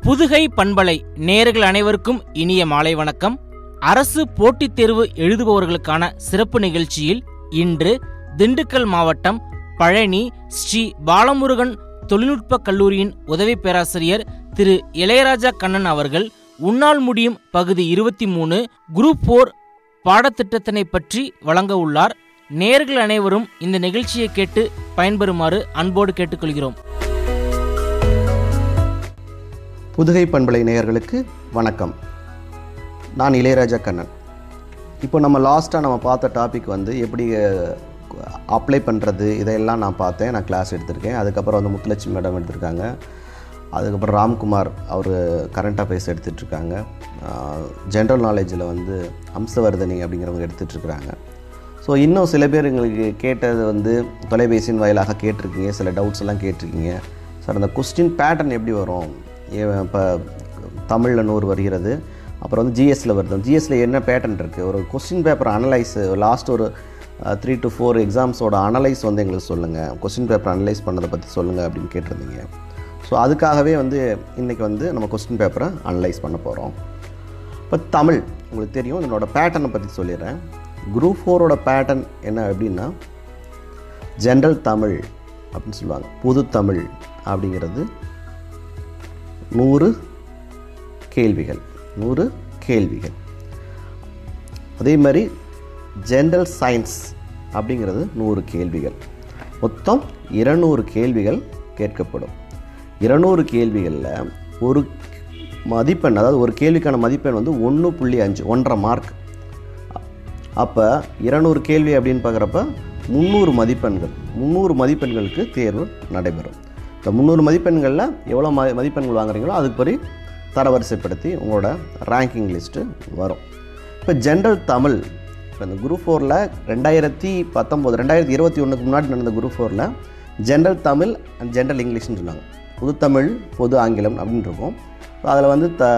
புதுகை பண்பலை நேயர்கள் அனைவருக்கும் இனிய மாலை வணக்கம் அரசு போட்டித் தேர்வு எழுதுபவர்களுக்கான சிறப்பு நிகழ்ச்சியில் இன்று திண்டுக்கல் மாவட்டம் பழனி ஸ்ரீ பாலமுருகன் தொழில்நுட்ப கல்லூரியின் உதவி பேராசிரியர் திரு இளையராஜா கண்ணன் அவர்கள் உன்னால் முடியும் பகுதி இருபத்தி மூணு குரூப் போர் பாடத்திட்டத்தினை பற்றி வழங்க உள்ளார் நேயர்கள் அனைவரும் இந்த நிகழ்ச்சியை கேட்டு பயன்பெறுமாறு அன்போடு கேட்டுக்கொள்கிறோம் புதுகை பண்பலை நேயர்களுக்கு வணக்கம் நான் இளையராஜா கண்ணன் இப்போ நம்ம லாஸ்ட்டாக நம்ம பார்த்த டாபிக் வந்து எப்படி அப்ளை பண்ணுறது இதையெல்லாம் நான் பார்த்தேன் நான் கிளாஸ் எடுத்திருக்கேன் அதுக்கப்புறம் வந்து முத்துலட்சுமி மேடம் எடுத்திருக்காங்க அதுக்கப்புறம் ராம்குமார் அவர் கரண்ட் அஃபேர்ஸ் எடுத்துகிட்ருக்காங்க ஜென்ரல் நாலேஜில் வந்து அம்சவர்தனி அப்படிங்கிறவங்க எடுத்துகிட்ருக்குறாங்க ஸோ இன்னும் சில பேர் எங்களுக்கு கேட்டது வந்து தொலைபேசியின் வாயிலாக கேட்டிருக்கீங்க சில டவுட்ஸ் எல்லாம் கேட்டிருக்கீங்க சார் அந்த கொஸ்டின் பேட்டர்ன் எப்படி வரும் இப்போ தமிழில் நூறு வருகிறது அப்புறம் வந்து ஜிஎஸ்சில் வருது ஜிஎஸ்சில் என்ன பேட்டர்ன் இருக்குது ஒரு கொஸ்டின் பேப்பர் அனலைஸ் லாஸ்ட் ஒரு த்ரீ டு ஃபோர் எக்ஸாம்ஸோட அனலைஸ் வந்து எங்களுக்கு சொல்லுங்கள் கொஸ்டின் பேப்பர் அனலைஸ் பண்ணதை பற்றி சொல்லுங்கள் அப்படின்னு கேட்டிருந்தீங்க ஸோ அதுக்காகவே வந்து இன்றைக்கி வந்து நம்ம கொஸ்டின் பேப்பரை அனலைஸ் பண்ண போகிறோம் இப்போ தமிழ் உங்களுக்கு தெரியும் என்னோடய பேட்டர்னை பற்றி சொல்லிடுறேன் குரூப் ஃபோரோட பேட்டர்ன் என்ன அப்படின்னா ஜென்ரல் தமிழ் அப்படின்னு சொல்லுவாங்க புது தமிழ் அப்படிங்கிறது நூறு கேள்விகள் நூறு கேள்விகள் அதே மாதிரி ஜென்ரல் சயின்ஸ் அப்படிங்கிறது நூறு கேள்விகள் மொத்தம் இருநூறு கேள்விகள் கேட்கப்படும் இருநூறு கேள்விகளில் ஒரு மதிப்பெண் அதாவது ஒரு கேள்விக்கான மதிப்பெண் வந்து ஒன்று புள்ளி அஞ்சு ஒன்றரை மார்க் அப்போ இருநூறு கேள்வி அப்படின்னு பார்க்குறப்ப முந்நூறு மதிப்பெண்கள் முந்நூறு மதிப்பெண்களுக்கு தேர்வு நடைபெறும் இந்த முந்நூறு மதிப்பெண்களில் எவ்வளோ ம மதிப்பெண்கள் வாங்குறீங்களோ அதுபடி தரவரிசைப்படுத்தி உங்களோட ரேங்கிங் லிஸ்ட்டு வரும் இப்போ ஜென்ரல் தமிழ் இப்போ இந்த குரூப் ஃபோரில் ரெண்டாயிரத்தி பத்தொம்போது ரெண்டாயிரத்தி இருபத்தி ஒன்றுக்கு முன்னாடி நடந்த குரூப் ஃபோரில் ஜென்ரல் தமிழ் அண்ட் ஜென்ரல் இங்கிலீஷ்னு சொல்லுவாங்க புது தமிழ் பொது ஆங்கிலம் அப்படின்னு இருக்கும் அதில் வந்து த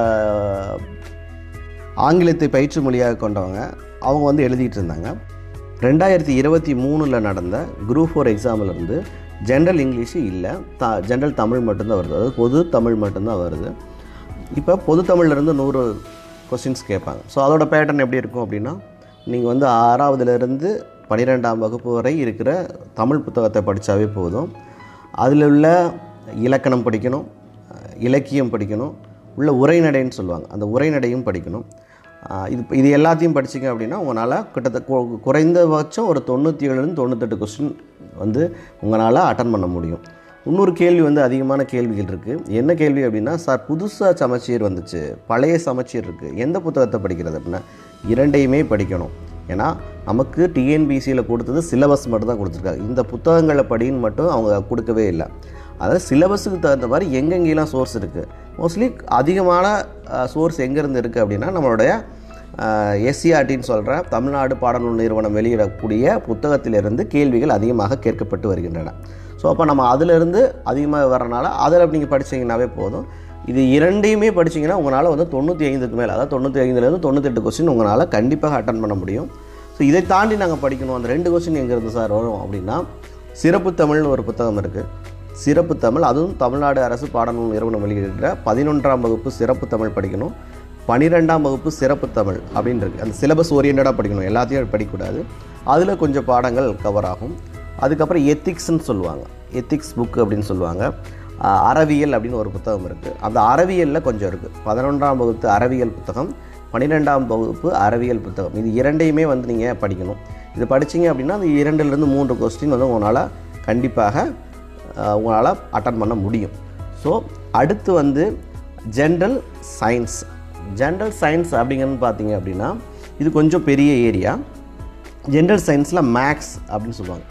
ஆங்கிலத்தை பயிற்று மொழியாக கொண்டவங்க அவங்க வந்து எழுதிட்டு இருந்தாங்க ரெண்டாயிரத்தி இருபத்தி மூணில் நடந்த குரூப் ஃபோர் எக்ஸாமில் இருந்து ஜென்ரல் இங்கிலீஷு இல்லை த ஜென்ரல் தமிழ் மட்டும்தான் வருது அதாவது பொது தமிழ் மட்டும்தான் வருது இப்போ பொது தமிழ்லேருந்து நூறு கொஸ்டின்ஸ் கேட்பாங்க ஸோ அதோட பேட்டர்ன் எப்படி இருக்கும் அப்படின்னா நீங்கள் வந்து ஆறாவதுலேருந்து பன்னிரெண்டாம் வகுப்பு வரை இருக்கிற தமிழ் புத்தகத்தை படித்தாவே போதும் அதில் உள்ள இலக்கணம் படிக்கணும் இலக்கியம் படிக்கணும் உள்ள உரைநடைன்னு சொல்லுவாங்க அந்த உரைநடையும் படிக்கணும் இது இது எல்லாத்தையும் படிச்சிங்க அப்படின்னா உங்களால் கிட்டத்தட்ட குறைந்தபட்சம் ஒரு தொண்ணூற்றி ஏழுலேருந்து தொண்ணூத்தெட்டு கொஸ்டின் வந்து உங்களால் அட்டன் பண்ண முடியும் இன்னொரு கேள்வி வந்து அதிகமான கேள்விகள் இருக்குது என்ன கேள்வி அப்படின்னா சார் புதுசாக சமச்சீர் வந்துச்சு பழைய சமச்சீர் இருக்குது எந்த புத்தகத்தை படிக்கிறது அப்படின்னா இரண்டையுமே படிக்கணும் ஏன்னா நமக்கு டிஎன்பிசியில் கொடுத்தது சிலபஸ் மட்டும் தான் கொடுத்துருக்காங்க இந்த புத்தகங்களை படின்னு மட்டும் அவங்க கொடுக்கவே இல்லை அதாவது சிலபஸுக்கு தகுந்த மாதிரி எங்கெங்கெல்லாம் சோர்ஸ் இருக்குது மோஸ்ட்லி அதிகமான சோர்ஸ் எங்கேருந்து இருக்குது அப்படின்னா நம்மளுடைய எஸ்சிஆர்டின்னு சொல்கிற தமிழ்நாடு பாடநூல் நிறுவனம் வெளியிடக்கூடிய புத்தகத்திலிருந்து கேள்விகள் அதிகமாக கேட்கப்பட்டு வருகின்றன ஸோ அப்போ நம்ம அதிலிருந்து அதிகமாக வரனால அதில் நீங்கள் படித்தீங்கன்னாவே போதும் இது இரண்டையுமே படிச்சிங்கன்னா உங்களால் வந்து தொண்ணூற்றி ஐந்துக்கு மேலே அதாவது தொண்ணூற்றி ஐந்துலேருந்து தொண்ணூத்தெட்டு கொஸ்டின் உங்களால் கண்டிப்பாக அட்டன் பண்ண முடியும் ஸோ இதை தாண்டி நாங்கள் படிக்கணும் அந்த ரெண்டு கொஸ்டின் எங்கேருந்து சார் வரும் அப்படின்னா சிறப்பு தமிழ்னு ஒரு புத்தகம் இருக்குது சிறப்பு தமிழ் அதுவும் தமிழ்நாடு அரசு பாடநூல் நிறுவனம் வெளியிடுற பதினொன்றாம் வகுப்பு சிறப்பு தமிழ் படிக்கணும் பன்னிரெண்டாம் வகுப்பு சிறப்பு தமிழ் அப்படின்னு இருக்குது அந்த சிலபஸ் ஓரியன்டாக படிக்கணும் எல்லாத்தையும் படிக்கக்கூடாது அதில் கொஞ்சம் பாடங்கள் கவர் ஆகும் அதுக்கப்புறம் எத்திக்ஸ்ன்னு சொல்லுவாங்க எத்திக்ஸ் புக் அப்படின்னு சொல்லுவாங்க அறவியல் அப்படின்னு ஒரு புத்தகம் இருக்குது அந்த அறவியலில் கொஞ்சம் இருக்குது பதினொன்றாம் வகுப்பு அறவியல் புத்தகம் பன்னிரெண்டாம் வகுப்பு அறிவியல் புத்தகம் இது இரண்டையுமே வந்து நீங்கள் படிக்கணும் இது படிச்சிங்க அப்படின்னா அந்த இரண்டுலேருந்து மூன்று கொஸ்டின் வந்து உங்களால் கண்டிப்பாக உங்களால் அட்டன் பண்ண முடியும் ஸோ அடுத்து வந்து ஜென்ரல் சயின்ஸ் ஜென்ரல் சயின்ஸ் அப்படிங்கிறது பார்த்தீங்க அப்படின்னா இது கொஞ்சம் பெரிய ஏரியா ஜென்ரல் சயின்ஸில் மேக்ஸ் அப்படின்னு சொல்லுவாங்க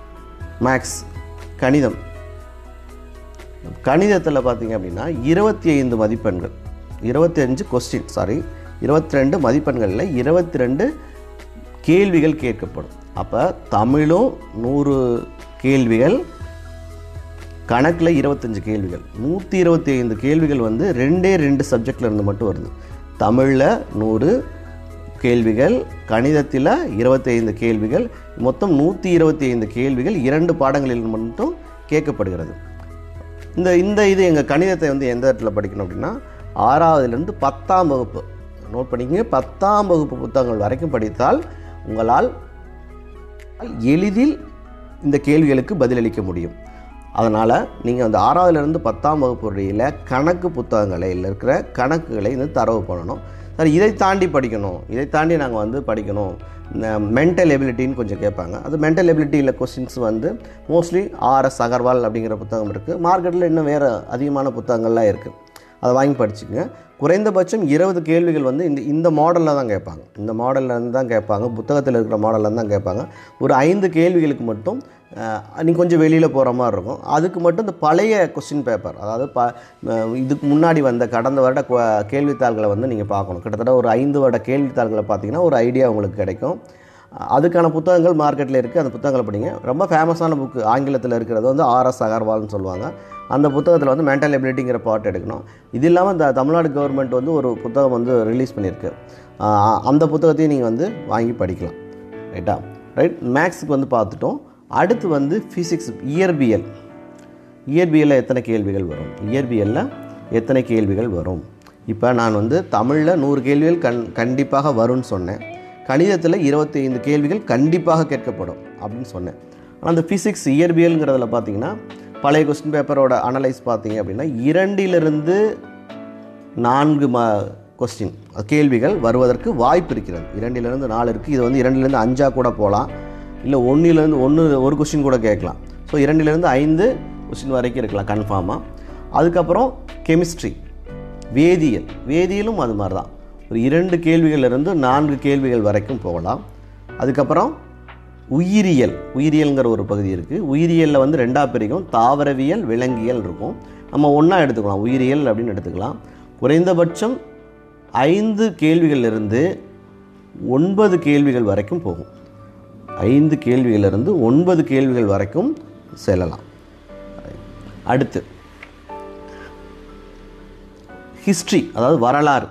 மேக்ஸ் கணிதம் கணிதத்தில் பார்த்தீங்க அப்படின்னா இருபத்தி ஐந்து மதிப்பெண்கள் இருபத்தி அஞ்சு கொஸ்டின் சாரி இருபத்தி ரெண்டு மதிப்பெண்களில் இருபத்தி ரெண்டு கேள்விகள் கேட்கப்படும் அப்போ தமிழும் நூறு கேள்விகள் கணக்கில் இருபத்தஞ்சு கேள்விகள் நூற்றி இருபத்தி ஐந்து கேள்விகள் வந்து ரெண்டே ரெண்டு சப்ஜெக்டில் இருந்து மட்டும் வருது தமிழில் நூறு கேள்விகள் கணிதத்தில் இருபத்தி ஐந்து கேள்விகள் மொத்தம் நூற்றி இருபத்தி ஐந்து கேள்விகள் இரண்டு பாடங்களில் மட்டும் கேட்கப்படுகிறது இந்த இந்த இது எங்கள் கணிதத்தை வந்து எந்த இடத்துல படிக்கணும் அப்படின்னா ஆறாவதுலேருந்து பத்தாம் வகுப்பு நோட் பண்ணிக்கங்க பத்தாம் வகுப்பு புத்தகங்கள் வரைக்கும் படித்தால் உங்களால் எளிதில் இந்த கேள்விகளுக்கு பதிலளிக்க முடியும் அதனால் நீங்கள் அந்த ஆறாவதுலேருந்து பத்தாம் வகுப்பு வரையில் கணக்கு புத்தகங்களை இல்லை இருக்கிற கணக்குகளை வந்து தரவு பண்ணணும் சார் இதை தாண்டி படிக்கணும் இதை தாண்டி நாங்கள் வந்து படிக்கணும் மென்டல் எபிலிட்டின்னு கொஞ்சம் கேட்பாங்க அது மென்டல் எபிலிட்டியில் கொஸ்டின்ஸ் வந்து மோஸ்ட்லி ஆர்எஸ் அகர்வால் அப்படிங்கிற புத்தகம் இருக்குது மார்க்கெட்டில் இன்னும் வேறு அதிகமான புத்தகங்கள்லாம் இருக்குது அதை வாங்கி படிச்சுங்க குறைந்தபட்சம் இருபது கேள்விகள் வந்து இந்த இந்த மாடலில் தான் கேட்பாங்க இந்த மாடலில் இருந்து தான் கேட்பாங்க புத்தகத்தில் இருக்கிற மாடலில் இருந்து தான் கேட்பாங்க ஒரு ஐந்து கேள்விகளுக்கு மட்டும் நீங்கள் கொஞ்சம் வெளியில் போகிற மாதிரி இருக்கும் அதுக்கு மட்டும் இந்த பழைய கொஸ்டின் பேப்பர் அதாவது ப அஹ் இதுக்கு முன்னாடி வந்த கடந்த வருட கொ- கேள்வித்தாள்களை வந்து நீங்கள் பார்க்கணும் கிட்டத்தட்ட ஒரு ஐந்து வருட கேள்வித்தாள்களை பார்த்தீங்கன்னா ஒரு ஐடியா உங்களுக்கு கிடைக்கும் அதுக்கான புத்தகங்கள் மார்க்கெட்டில் இருக்குது அந்த புத்தகங்களை படிங்க ரொம்ப ஃபேமஸான புக்கு ஆங்கிலத்தில் இருக்கிறது வந்து ஆர்எஸ் அகர்வால்னு சொல்லுவாங்க அந்த புத்தகத்தில் வந்து மென்டல் எபிலிட்டிங்கிற பார்ட் எடுக்கணும் இது இல்லாமல் இந்த தமிழ்நாடு கவர்மெண்ட் வந்து ஒரு புத்தகம் வந்து ரிலீஸ் பண்ணியிருக்கு ஆஹ் அந்த புத்தகத்தையும் நீங்கள் வந்து வாங்கி படிக்கலாம் ரைட்டா ரைட் மேக்ஸுக்கு வந்து பார்த்துட்டோம் அடுத்து வந்து ஃபிசிக்ஸ் இயற்பியல் இயற்பியலில் எத்தனை கேள்விகள் வரும் இயற்பியலில் எத்தனை கேள்விகள் வரும் இப்போ நான் வந்து தமிழில் நூறு கேள்விகள் கண் கண்டிப்பாக வரும்னு சொன்னேன் கணிதத்தில் இருபத்தி ஐந்து கேள்விகள் கண்டிப்பாக கேட்கப்படும் அப்படின்னு சொன்னேன் ஆனால் அந்த ஃபிசிக்ஸ் இயற்பியலுங்கிறதுல பார்த்தீங்கன்னா பழைய கொஸ்டின் பேப்பரோட அனலைஸ் பார்த்தீங்க அப்படின்னா இரண்டிலிருந்து நான்கு ம கொஸ்டின் கேள்விகள் வருவதற்கு வாய்ப்பு இருக்கிறது இரண்டிலிருந்து நாலு இருக்குது இது வந்து இரண்டிலிருந்து அஞ்சாக கூட போகலாம் இல்லை ஒன்றிலேருந்து ஒன்று ஒரு கொஸ்டின் கூட கேட்கலாம் ஸோ இரண்டிலிருந்து ஐந்து கொஸ்டின் வரைக்கும் இருக்கலாம் கன்ஃபார்மாக அதுக்கப்புறம் கெமிஸ்ட்ரி வேதியியல் வேதியியலும் அது மாதிரி தான் ஒரு இரண்டு கேள்விகளிலிருந்து நான்கு கேள்விகள் வரைக்கும் போகலாம் அதுக்கப்புறம் உயிரியல் உயிரியல்ங்கிற ஒரு பகுதி இருக்குது உயிரியலில் வந்து ரெண்டாக பிரிக்கும் தாவரவியல் விலங்கியல் இருக்கும் நம்ம ஒன்றா எடுத்துக்கலாம் உயிரியல் அப்படின்னு எடுத்துக்கலாம் குறைந்தபட்சம் ஐந்து கேள்விகளிலிருந்து ஒன்பது கேள்விகள் வரைக்கும் போகும் ஐந்து கேள்விகளிலிருந்து ஒன்பது கேள்விகள் வரைக்கும் செல்லலாம் அடுத்து ஹிஸ்ட்ரி அதாவது வரலாறு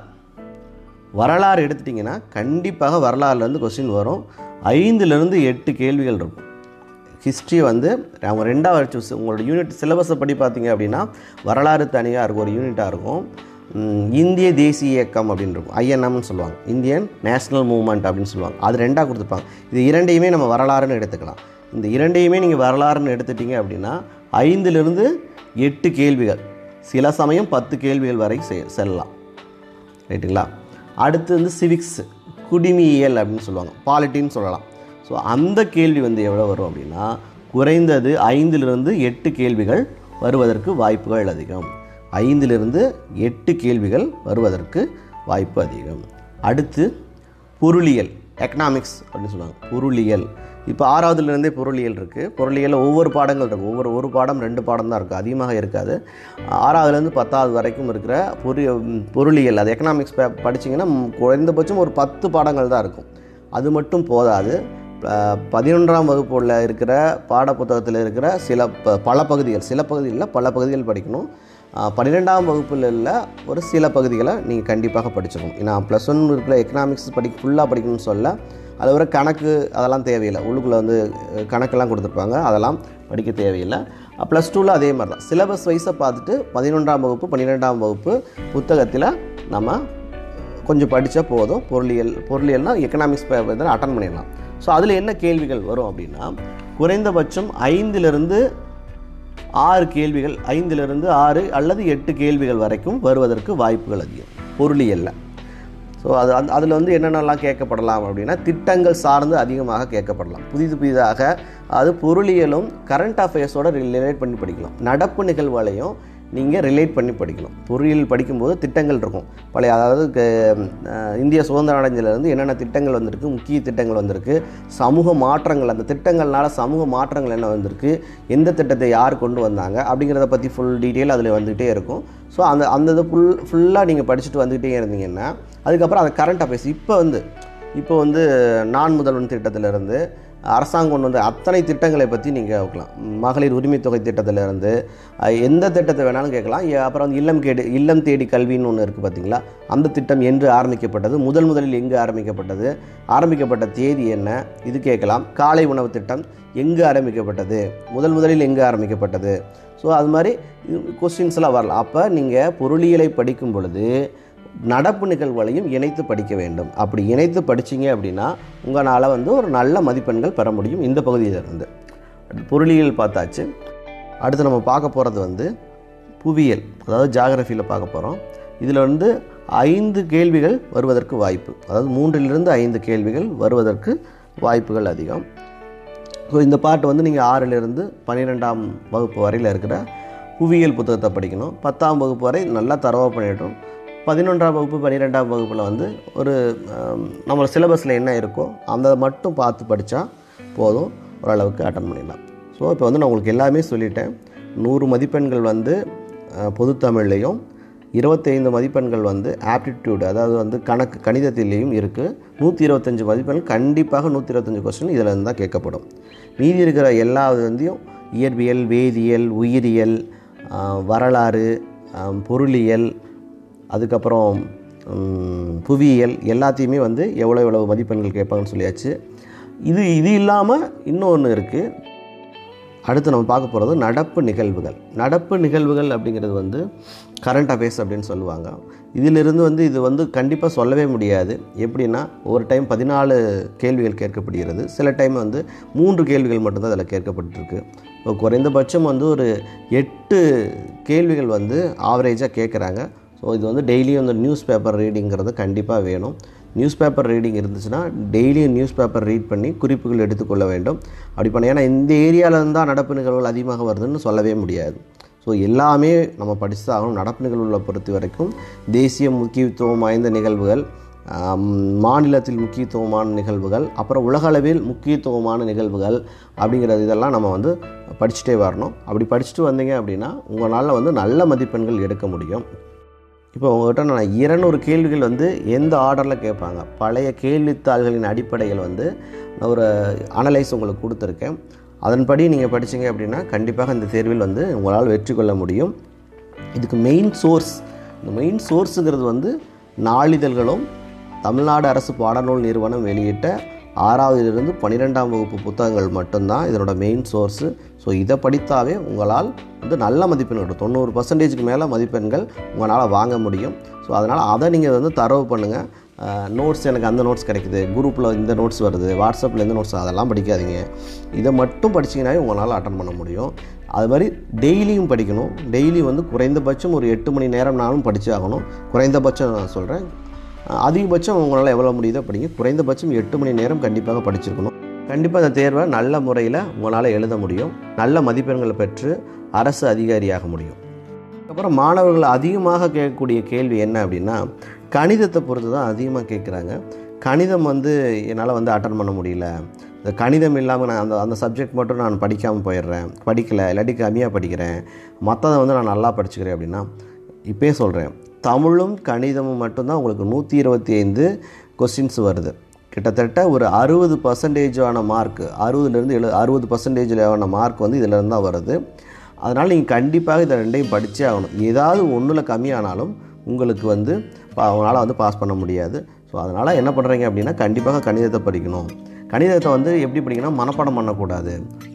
வரலாறு எடுத்துட்டிங்கன்னா கண்டிப்பாக வரலாறுலேருந்து கொஸ்டின் வரும் ஐந்துலேருந்து எட்டு கேள்விகள் இருக்கும் ஹிஸ்ட்ரி வந்து அவங்க ரெண்டாவது வச்சு உங்களோட யூனிட் சிலபஸை படி பார்த்தீங்க அப்படின்னா வரலாறு தனியாக இருக்கும் ஒரு யூனிட்டாக இருக்கும் ம், இந்திய தேசிய இயக்கம் அப்படின்னு இருக்கும் ஐஎன்எம்னு சொல்லுவாங்க இந்தியன் நேஷனல் மூவ்மெண்ட் அப்படின்னு சொல்லுவாங்க அது ரெண்டாக கொடுத்துருப்பாங்க இது இரண்டையுமே நம்ம வரலாறுன்னு எடுத்துக்கலாம் இந்த இரண்டையுமே நீங்கள் வரலாறுன்னு எடுத்துட்டீங்க அப்படின்னா ஐந்துலேருந்து எட்டு கேள்விகள் சில சமயம் பத்து கேள்விகள் வரை செ- செல்லலாம் ரைட்டுங்களா அடுத்து வந்து சிவிக்ஸ் குடிமியியல் அப்படின்னு சொல்லுவாங்க பாலிட்டின்னு சொல்லலாம் ஸோ அந்த கேள்வி வந்து எவ்வளோ வரும் அப்படின்னா குறைந்தது ஐந்திலிருந்து எட்டு கேள்விகள் வருவதற்கு வாய்ப்புகள் அதிகம் ஐந்திலிருந்து எட்டு கேள்விகள் வருவதற்கு வாய்ப்பு அதிகம் அடுத்து பொருளியல் எக்கனாமிக்ஸ் அப்படின்னு சொல்லுவாங்க பொருளியல் இப்போ ஆறாவதுலேருந்தே பொருளியல் இருக்குது பொருளியலில் ஒவ்வொரு பாடங்கள் இருக்கும் ஒவ்வொரு ஒரு பாடம் ரெண்டு பாடம் தான் இருக்குது அதிகமாக இருக்காது ஆறாவதுலேருந்து பத்தாவது வரைக்கும் இருக்கிற பொரு பொருளியல் அது எக்கனாமிக்ஸ் படிச்சிங்கன்னா ம், குறைந்தபட்சம் ஒரு பத்து பாடங்கள் தான் இருக்கும் அது மட்டும் போதாது ப- பதினொன்றாம் வகுப்புல இருக்கிற பாடப்புத்தகத்தில் இருக்கிற சில ப- பல பகுதிகள் சில பகுதிகளில் பல பகுதிகள் படிக்கணும் ஆஹ், பன்னிரெண்டாம் வகுப்பில் உள்ள ஒரு சில பகுதிகளை நீங்கள் கண்டிப்பாக படிச்சிடணும் நான் ப்ளஸ் ஒன் இருக்கிற எக்கனாமிக்ஸ் படி ஃபுல்லாக படிக்கணும்னு சொல்ல அதில் ஒரு கணக்கு அதெல்லாம் தேவையில்லை உள்ளுக்குள்ளே வந்து அஹ், கணக்கெல்லாம் கொடுத்துருப்பாங்க அதெல்லாம் படிக்க தேவையில்லை ப்ளஸ் டூவில் அதே மாதிரி தான் சிலபஸ் வைஸை பார்த்துட்டு பதினொன்றாம் வகுப்பு பன்னிரெண்டாம் வகுப்பு புத்தகத்தில் நம்ம கொஞ்சம் படித்தா போதும் பொருளியல் பொருளியல்னால் எக்கனாமிக்ஸ் அட்டன் பண்ணிடலாம் ஸோ அதில் என்ன கேள்விகள் வரும் அப்படின்னா குறைந்தபட்சம் ஐந்திலிருந்து ஆறு கேள்விகள் ஐந்திலிருந்து ஆறு அல்லது எட்டு கேள்விகள் வரைக்கும் வருவதற்கு வாய்ப்புகள் அதிகம் பொருளியல்ல ஸோ அது அந்த அதில் வந்து என்னென்னலாம் கேட்கப்படலாம் அப்படின்னா திட்டங்கள் சார்ந்து அதிகமாக கேட்கப்படலாம் புதிது புதிதாக அது பொருளியலும் கரண்ட் அஃபேர்ஸோட ரிலேட் பண்ணி படிக்கலாம் நடப்பு நிகழ்வுகளையும் நீங்கள் ரிலேட் பண்ணி படிக்கலாம் பொறியியல் படிக்கும்போது திட்டங்கள் இருக்கும் பழைய அதாவது க- அஹ் இந்திய சுதந்திரம் அடைஞ்சதுலேருந்து என்னென்ன திட்டங்கள் வந்திருக்கு முக்கிய திட்டங்கள் வந்திருக்கு சமூக மாற்றங்கள் அந்த திட்டங்கள்னால சமூக மாற்றங்கள் என்ன வந்திருக்கு எந்த திட்டத்தை யார் கொண்டு வந்தாங்க அப்படிங்கிறத பற்றி ஃபுல் டீட்டெயில் அதில் வந்துகிட்டே இருக்கும் ஸோ அந்த அந்த இது ஃபுல் ஃபுல்லாக நீங்கள் படிச்சுட்டு வந்துகிட்டே இருந்தீங்கன்னா அதுக்கப்புறம் அந்த கரண்ட் அஃபேர்ஸ் இப்போ வந்து இப்போ வந்து நான் முதல்வன் திட்டத்திலிருந்து அரசாங்கம் கொண்டு வந்த அத்தனை திட்டங்களை பற்றி நீங்கள் கேட்கலாம் மகளிர் உரிமை தொகை திட்டத்திலிருந்து அஹ், எந்த திட்டத்தை வேணாலும் கேட்கலாம் ஏ- அப்புறம் வந்து இல்லம் கேடு இல்லம் தேடி கல்வின்னு ஒன்று இருக்குது பார்த்தீங்களா அந்த திட்டம் என்று ஆரம்பிக்கப்பட்டது முதல் முதலில் எங்கு ஆரம்பிக்கப்பட்டது ஆரம்பிக்கப்பட்ட தேதி என்ன இது கேட்கலாம் காலை உணவு திட்டம் எங்கு ஆரம்பிக்கப்பட்டது முதல் முதலில் எங்கு ஆரம்பிக்கப்பட்டது ஸோ அது மாதிரி கொஸ்டின்ஸ்லாம் வரலாம் அப்போ நீங்கள் பொருளியலை படிக்கும் பொழுது நடப்பு நிகழ்வுகளையும் இணைத்து படிக்க வேண்டும் அப்படி இணைத்து படிச்சீங்க அப்படின்னா உங்களால் வந்து ஒரு நல்ல மதிப்பெண்கள் பெற முடியும் இந்த பகுதியிலிருந்து பொருளியல் பார்த்தாச்சு அடுத்து நம்ம பார்க்க போகிறது வந்து புவியியல் அதாவது ஜாகிரஃபியில் பார்க்க போகிறோம் இதில் வந்து ஐந்து கேள்விகள் வருவதற்கு வாய்ப்பு அதாவது மூன்றிலிருந்து ஐந்து கேள்விகள் வருவதற்கு வாய்ப்புகள் அதிகம் ஸோ இந்த பாட்டு வந்து நீங்கள் ஆறிலிருந்து பன்னிரெண்டாம் வகுப்பு வரையில் இருக்கிற புவியியல் புத்தகத்தை படிக்கணும் பத்தாம் வகுப்பு வரை நல்லா தரவாக பண்ணிட்டோம் பதினொன்றாம் வகுப்பு பன்னிரெண்டாம் வகுப்பில் வந்து ஒரு ஆம், நம்ம சிலபஸில் என்ன இருக்கோ அந்த மட்டும் பார்த்து படித்தா போதும் ஓரளவுக்கு அட்டன் பண்ணிடலாம் ஸோ இப்போ வந்து நான் உங்களுக்கு எல்லாமே சொல்லிட்டேன் நூறு மதிப்பெண்கள் வந்து அஹ், பொதுத்தமிழ்லையும் இருபத்தைந்து மதிப்பெண்கள் வந்து ஆப்டிடியூட் அதாவது வந்து கணக்கு கணிதத்திலேயும் இருக்குது நூற்றி இருபத்தஞ்சு மதிப்பெண்கள் கண்டிப்பாக நூற்றி இருபத்தஞ்சு கொஸ்டின் இதில் இருந்து தான் கேட்கப்படும் மீதி இருக்கிற எல்லா வந்தும் இயற்பியல் வேதியியல் உயிரியல் ஆஹ், வரலாறு ஆஹ், பொருளியல் அதுக்கப்புறம் ம், புவியியல் எல்லாத்தையுமே வந்து எவ்வளோ எவ்வளோ மதிப்பெண்கள் கேட்பாங்கன்னு சொல்லியாச்சு இது இது இல்லாமல் இன்னொன்று இருக்குது அடுத்து நம்ம பார்க்க போகிறது நடப்பு நிகழ்வுகள் நடப்பு நிகழ்வுகள் அப்படிங்கிறது வந்து கரண்ட் அஃபேர்ஸ் அப்படின்னு சொல்லுவாங்க இதிலிருந்து வந்து இது வந்து கண்டிப்பாக சொல்லவே முடியாது எப்படின்னா ஒரு டைம் பதினாலு கேள்விகள் கேட்கப்படுகிறது சில டைம் வந்து மூன்று கேள்விகள் மட்டும்தான் அதில் கேட்கப்பட்டிருக்கு இப்போ குறைந்தபட்சம் வந்து ஒரு எட்டு கேள்விகள் வந்து ஆவரேஜாக கேட்குறாங்க ஸோ இது வந்து டெய்லியும் இந்த நியூஸ் பேப்பர் ரீடிங்கிறது கண்டிப்பாக வேணும் நியூஸ் பேப்பர் ரீடிங் இருந்துச்சுன்னா டெய்லியும் நியூஸ் பேப்பர் ரீட் பண்ணி குறிப்புகள் எடுத்துக்கொள்ள வேண்டும் அப்படி பண்ண ஏன்னா இந்த ஏரியாவில் இருந்தால் நடப்பு நிகழ்வுகள் அதிகமாக வருதுன்னு சொல்லவே முடியாது ஸோ எல்லாமே நம்ம படிச்சு தான் ஆகணும் நடப்பு நிகழ்வுகளை பொறுத்த வரைக்கும் தேசிய முக்கியத்துவம் வாய்ந்த நிகழ்வுகள் ஆம், மாநிலத்தில் முக்கியத்துவமான நிகழ்வுகள் அப்புறம் உலகளவில் முக்கியத்துவமான நிகழ்வுகள் அப்படிங்கிறது இதெல்லாம் நம்ம வந்து படிச்சுட்டே வரணும் அப்படி படிச்சுட்டு வந்தீங்க அப்படின்னா உங்களால் வந்து நல்ல மதிப்பெண்கள் எடுக்க முடியும் இப்போ உங்கள்கிட்ட நான் இருநூறு கேள்விகள் வந்து எந்த ஆர்டரில் கேட்பாங்க பழைய கேள்வித்தாள்களின் அடிப்படையில் வந்து நான் ஒரு அனலைஸ் உங்களுக்கு கொடுத்துருக்கேன் அதன்படி நீங்கள் படிச்சீங்க அப்படின்னா கண்டிப்பாக இந்த தேர்வில் வந்து உங்களால் வெற்றி கொள்ள முடியும் இதுக்கு மெயின் சோர்ஸ் இந்த மெயின் சோர்ஸுங்கிறது வந்து நாளிதழ்களும் தமிழ்நாடு அரசு பாடநூல் நிறுவனம் வெளியிட்ட ஆறாவதிலிருந்து பன்னிரெண்டாம் வகுப்பு புத்தகங்கள் மட்டும்தான் இதனோட மெயின் சோர்ஸு ஸோ இதை படித்தாவே உங்களால் வந்து நல்ல மதிப்பெண்கள் வரும். தொண்ணூறு பர்சன்டேஜுக்கு மேலே மதிப்பெண்கள் உங்களால் வாங்க முடியும் ஸோ அதனால் அதை நீங்கள் வந்து தரவு பண்ணுங்கள் நோட்ஸ் எனக்கு அந்த நோட்ஸ் கிடைக்குது குரூப்பில் இந்த நோட்ஸ் வருது வாட்ஸ்அப்பில் எந்த நோட்ஸ் அதெல்லாம் படிக்காதீங்க இதை மட்டும் படிச்சீங்கன்னாவே உங்களால் அட்டன் பண்ண முடியும் அது மாதிரி டெய்லியும் படிக்கணும் டெய்லி வந்து குறைந்தபட்சம் ஒரு எட்டு மணி நேரம்னாலும் படிச்சு ஆகணும் குறைந்தபட்சம் நான் சொல்கிறேன் அதிகபட்சம் உங்களால் எவ்வளோ முடியுதோ படிங்க குறைந்தபட்சம் எட்டு மணி நேரம் கண்டிப்பாக படிச்சிருக்கணும் கண்டிப்பாக இந்த தேர்வை நல்ல முறையில் உங்களால் எழுத முடியும் நல்ல மதிப்பெண்களை பெற்று அரசு அதிகாரியாக முடியும் அப்புறம் மாணவர்கள் அதிகமாக கேட்கக்கூடிய கேள்வி என்ன அப்படின்னா கணிதத்தை பொறுத்து தான் அதிகமாக கேட்குறாங்க கணிதம் வந்து என்னால் வந்து அட்டன் பண்ண முடியல இந்த கணிதம் இல்லாமல் நான் அந்த அந்த சப்ஜெக்ட் மட்டும் நான் படிக்காமல் போயிடுறேன் படிக்கலை இல்லாட்டி கம்மியாக படிக்கிறேன் மற்றதை வந்து நான் நல்லா படிச்சுக்கிறேன் அப்படின்னா இப்போயே சொல்கிறேன் தமிழும் கணிதமும் மட்டும்தான் உங்களுக்கு நூற்றி இருபத்தி ஐந்து கொஸ்டின்ஸ் வருது கிட்டத்தட்ட ஒரு அறுபது பர்சன்டேஜான மார்க் அறுபதுலேருந்து எழு அறுபது பர்சன்டேஜிலான மார்க் வந்து இதிலேருந்து தான் வருது அதனால் நீங்கள் கண்டிப்பாக இதை ரெண்டையும் படித்தே ஆகணும் ஏதாவது ஒன்றில் கம்மியானாலும் உங்களுக்கு வந்து அவங்களால வந்து பாஸ் பண்ண முடியாது ஸோ அதனால் என்ன பண்ணுறீங்க அப்படின்னா கண்டிப்பாக கணிதத்தை படிக்கணும் கணிதத்தை வந்து எப்படி படிக்கணும் மனப்பாடம் பண்ணக்கூடாது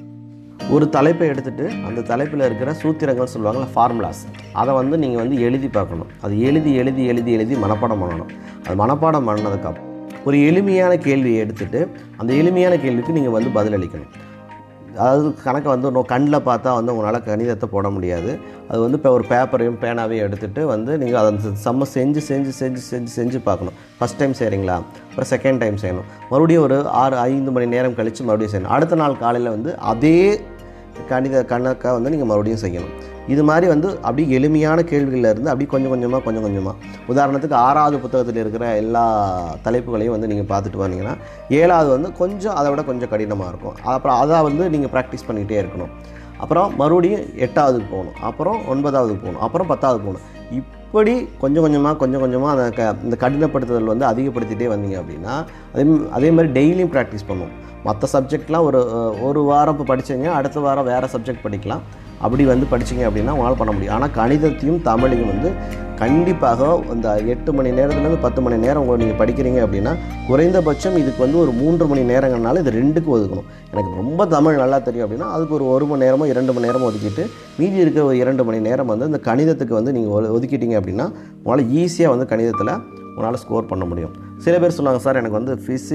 ஒரு தலைப்பை எடுத்துட்டு அந்த தலைப்பில் இருக்கிற சூத்திரங்கள் சொல்லுவாங்கள்ல ஃபார்முலாஸ் அதை வந்து நீங்கள் வந்து எழுதி பார்க்கணும் அது எழுதி எழுதி எழுதி எழுதி மனப்பாடம் பண்ணணும் அது மனப்பாடம் பண்ணதுக்கப்புறம் ஒரு எளிமையான கேள்வியை எடுத்துட்டு அந்த எளிமையான கேள்விக்கு நீங்கள் வந்து பதிலளிக்கணும் அதாவது கணக்கை வந்து நோ கண்ணில் பார்த்தா வந்து உங்களால் கணிதத்தை போட முடியாது அது வந்து இப்போ ஒரு பேப்பரையும் பேனாவையும் எடுத்துகிட்டு வந்து நீங்கள் அதை செம்ம செஞ்சு செஞ்சு செஞ்சு செஞ்சு செஞ்சு பார்க்கணும் ஃபஸ்ட் டைம் செய்கிறீங்களா அப்புறம் செகண்ட் டைம் செய்யணும் மறுபடியும் ஒரு ஆறு ஐந்து மணி நேரம் கழித்து மறுபடியும் செய்யணும் அடுத்த நாள் காலையில் வந்து அதே கணித கணக்கை வந்து நீங்கள் மறுபடியும் செய்யணும் இது மாதிரி வந்து அப்படி எளிமையான கேள்விகளில் இருந்து அப்படி கொஞ்சம் கொஞ்சமாக கொஞ்சம் கொஞ்சமாக உதாரணத்துக்கு ஆறாவது புத்தகத்தில் இருக்கிற எல்லா தலைப்புகளையும் வந்து நீங்கள் பார்த்துட்டு வந்தீங்கன்னா ஏழாவது வந்து கொஞ்சம் அதை விட கொஞ்சம் கடினமாக இருக்கும் அப்புறம் அதை வந்து நீங்கள் ப்ராக்டிஸ் பண்ணிக்கிட்டே இருக்கணும் அப்புறம் மறுபடியும் எட்டாவதுக்கு போகணும் அப்புறம் ஒன்பதாவதுக்கு போகணும் அப்புறம் பத்தாவது போகணும் இப்படி கொஞ்சம் கொஞ்சமாக கொஞ்சம் கொஞ்சமாக அந்த க இந்த கடினப்படுத்துதல் வந்து அதிகப்படுத்திட்டே வந்தீங்க அப்படின்னா அதே அதே மாதிரி டெய்லியும் ப்ராக்டிஸ் பண்ணுவோம் மற்ற சப்ஜெக்ட்லாம் ஒரு அஹ், ஒரு வாரம் இப்போ படிச்சீங்க அடுத்த வாரம் வேறு சப்ஜெக்ட் படிக்கலாம் அப்படி வந்து படிச்சீங்க அப்படின்னா உங்களால் பண்ண முடியும் ஆனால் கணிதத்தையும் தமிழையும் வந்து கண்டிப்பாக இந்த எட்டு மணி நேரத்துலேருந்து பத்து மணி நேரம் உங்களை நீங்கள் படிக்கிறீங்க அப்படின்னா குறைந்தபட்சம் இதுக்கு வந்து ஒரு மூன்று மணி நேரங்கள்னால இது ரெண்டுக்கு ஒதுக்கணும் எனக்கு ரொம்ப தமிழ் நல்லா தெரியும் அப்படின்னா அதுக்கு ஒரு ஒரு மணி நேரமோ இரண்டு மணி நேரமோ ஒதுக்கிட்டு மீதி இருக்கிற ஒரு இரண்டு மணி நேரம் வந்து இந்த கணிதத்துக்கு வந்து நீங்கள் ஒதுக்கிட்டீங்க அப்படின்னா உங்களால் ஈஸியாக வந்து கணிதத்தில் உங்களால் ஸ்கோர் பண்ண முடியும் சில பேர் சொல்லுவாங்க சார் எனக்கு வந்து ஃபிசி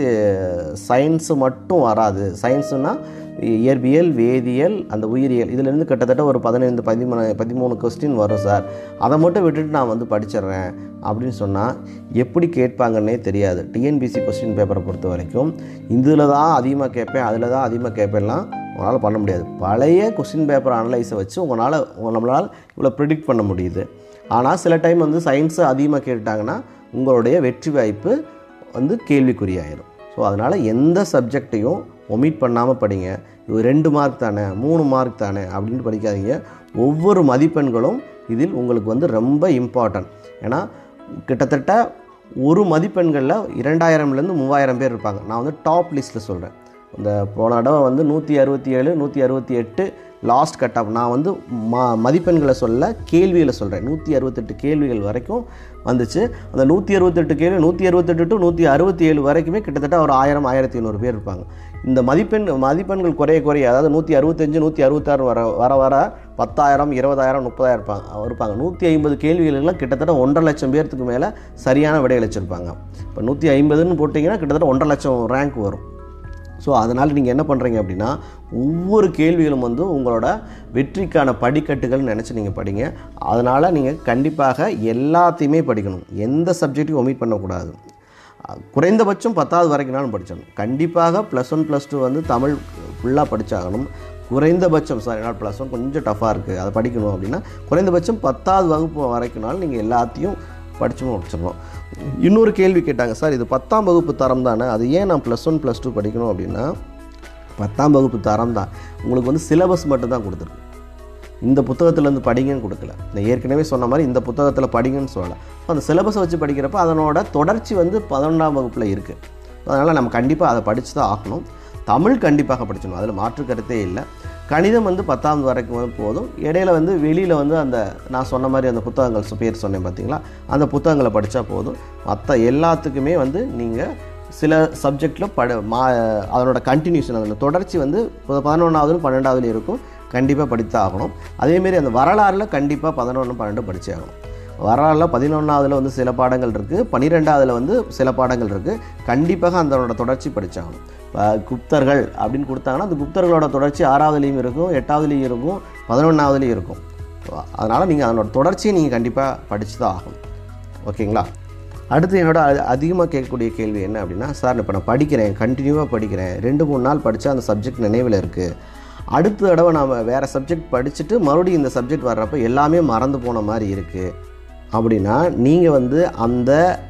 சயின்ஸு மட்டும் வராது சயின்ஸுனால் இயற்பியல் வேதியியல் அந்த உயிரியல் இதிலேருந்து கிட்டத்தட்ட ஒரு பதினைந்து பதிமூணு பதிமூணு கொஸ்டின் வரும் சார் அதை மட்டும் விட்டுட்டு நான் வந்து படிச்சிடுறேன் அப்படின்னு சொன்னால் எப்படி கேட்பாங்கன்னே தெரியாது டிஎன்பிசி கொஸ்டின் பேப்பரை பொறுத்த வரைக்கும் இதில் தான் அதிகமாக கேட்பேன் அதில் தான் அதிகமாக கேட்பேன்லாம் உங்களால் பண்ண முடியாது பழைய கொஸ்டின் பேப்பர் அனலைஸை வச்சு உங்களால் நம்மளால் இவ்வளோ ப்ரிடிக்ட் பண்ண முடியுது ஆனால் சில டைம் வந்து சயின்ஸை அதிகமாக கேட்டாங்கன்னா உங்களுடைய வெற்றி வாய்ப்பு வந்து கேள்விக்குறியாயிரும் ஸோ அதனால் எந்த சப்ஜெக்டையும் ஒமிட் பண்ணாமல் படிங்க இது ரெண்டு மார்க் தானே மூணு மார்க் தானே அப்படின்னு படிக்காதீங்க ஒவ்வொரு மதிப்பெண்களும் இதில் உங்களுக்கு வந்து ரொம்ப இம்பார்ட்டன்ட் ஏன்னா கிட்டத்தட்ட ஒரு மதிப்பெண்களில் இரண்டாயிரம்லேருந்து மூவாயிரம் பேர் இருப்பாங்க நான் வந்து டாப் லிஸ்ட்டில் சொல்கிறேன் இந்த போன தடவை வந்து நூற்றி அறுபத்தி ஏழு நூற்றி அறுபத்தி எட்டு லாஸ்ட் கட் ஆஃப் நான் வந்து ம மதிப்பெண்களை சொல்ல கேள்விகளை சொல்கிறேன் நூற்றி அறுபத்தெட்டு கேள்விகள் வரைக்கும் வந்துச்சு அந்த நூற்றி அறுபத்தெட்டு கேள்வி நூற்றி அறுபத்தெட்டு டு நூற்றி அறுபத்தி ஏழு வரைக்குமே கிட்டத்தட்ட ஒரு ஆயிரம் ஆயிரத்தி ஐநூறு பேர் இருப்பாங்க இந்த மதிப்பெண் மதிப்பெண்கள் குறைய குறைய அதாவது நூற்றி அறுபத்தஞ்சு நூற்றி அறுபத்தாறு வர வர வர பத்தாயிரம் இருபதாயிரம் முப்பதாயிரம் இருப்பாங்க இருப்பாங்க நூற்றி ஐம்பது கேள்விகளுக்கெல்லாம் கிட்டத்தட்ட ஒன்றரை லட்சம் பேர்த்துக்கு மேலே சரியான விடை அளிச்சிருப்பாங்க இப்போ நூற்றி ஐம்பதுன்னு போட்டிங்கன்னா கிட்டத்தட்ட ஒன்றரை லட்சம் ரேங்க் வரும் ஸோ அதனால் நீங்கள் என்ன பண்ணுறீங்க அப்படின்னா ஒவ்வொரு கேள்விகளும் வந்து உங்களோட வெற்றிக்கான படிக்கட்டுகள் நினச்சி நீங்கள் படிங்க அதனால் நீங்கள் கண்டிப்பாக எல்லாத்தையுமே படிக்கணும் எந்த சப்ஜெக்ட்டையும் ஒமிட் பண்ணக்கூடாது அஹ் குறைந்தபட்சம் பத்தாவது வரைக்கும்னாலும் படிச்சிடணும் கண்டிப்பாக ப்ளஸ் ஒன் ப்ளஸ் டூ வந்து தமிழ் ஃபுல்லாக படித்தாகணும் குறைந்தபட்சம் சார் என்னால் ப்ளஸ் ஒன் கொஞ்சம் டஃப்பாக இருக்குது அதை படிக்கணும் அப்படின்னா குறைந்தபட்சம் பத்தாவது வகுப்பு வரைக்கும்னாலும் நீங்கள் எல்லாத்தையும் படித்து முடிச்சிடணும் இன்னொரு கேள்வி கேட்டாங்க சார் இது பத்தாம் வகுப்பு தரம் தானே அது ஏன் நான் ப்ளஸ் ஒன் ப்ளஸ் டூ படிக்கணும் அப்படின்னா பத்தாம் வகுப்பு தரம் தான் உங்களுக்கு வந்து சிலபஸ் மட்டும்தான் கொடுத்துருக்கு இந்த புத்தகத்துலேருந்து படிங்கன்னு கொடுக்கல நான் ஏற்கனவே சொன்ன மாதிரி இந்த புத்தகத்தில் படிங்கன்னு சொல்லலை ஸோ அந்த சிலபஸை வச்சு படிக்கிறப்ப அதனோட தொடர்ச்சி வந்து பதினொன்றாம் வகுப்பில் இருக்குது அதனால் நம்ம கண்டிப்பாக அதை படித்து தான் ஆகணும் தமிழ் கண்டிப்பாக படிச்சிடணும் அதில் மாற்று கருத்தே இல்லை கணிதம் வந்து பத்தாவது வரைக்கும் வந்து போதும் இடையில வந்து வெளியில் வந்து அந்த நான் சொன்ன மாதிரி அந்த புத்தகங்கள் சு- பேர் சொன்னேன் பார்த்தீங்களா அந்த புத்தகங்களை படித்தா போதும் மற்ற எல்லாத்துக்குமே வந்து நீங்கள் சில சப்ஜெக்டில் பட மா அதனோட கண்டினியூஷன் அதனோட தொடர்ச்சி வந்து பதினொன்றாவதும் பன்னெண்டாவதுலையும் இருக்கும் கண்டிப்பாக படித்தான் ஆகணும் அதேமாரி அந்த வரலாறில் கண்டிப்பாக பதினொன்று பன்னெண்டு படிச்சே ஆகணும் வரலாறில் பதினொன்றாவதுல வந்து சில பாடங்கள் இருக்குது பன்னிரெண்டாவதுல வந்து சில பாடங்கள் இருக்குது கண்டிப்பாக அதனோட தொடர்ச்சி படிச்சாகணும் இப்போ குப்தர்கள் அப்படின்னு கொடுத்தாங்கன்னா அந்த குப்தர்களோட தொடர்ச்சி ஆறாவதுலேயும் இருக்கும் எட்டாவதுலேயும் இருக்கும் பதினொன்றாவதுலேயும் இருக்கும் அதனால் நீங்கள் அதனோட தொடர்ச்சியை நீங்கள் கண்டிப்பாக படித்து தான் ஆகணும் ஓகேங்களா அடுத்து என்னோட அதிகமாக கேட்கக்கூடிய கேள்வி என்ன அப்படின்னா சார் இப்போ நான் படிக்கிறேன் கண்டினியூவாக படிக்கிறேன் ரெண்டு மூணு நாள் படித்தா அந்த சப்ஜெக்ட் நினைவில் இருக்குது அடுத்த தடவை நாம் வேறு சப்ஜெக்ட் படிச்சுட்டு மறுபடியும் இந்த சப்ஜெக்ட் வர்றப்ப எல்லாமே மறந்து போன மாதிரி இருக்குது அப்படின்னா நீங்கள் வந்து அந்த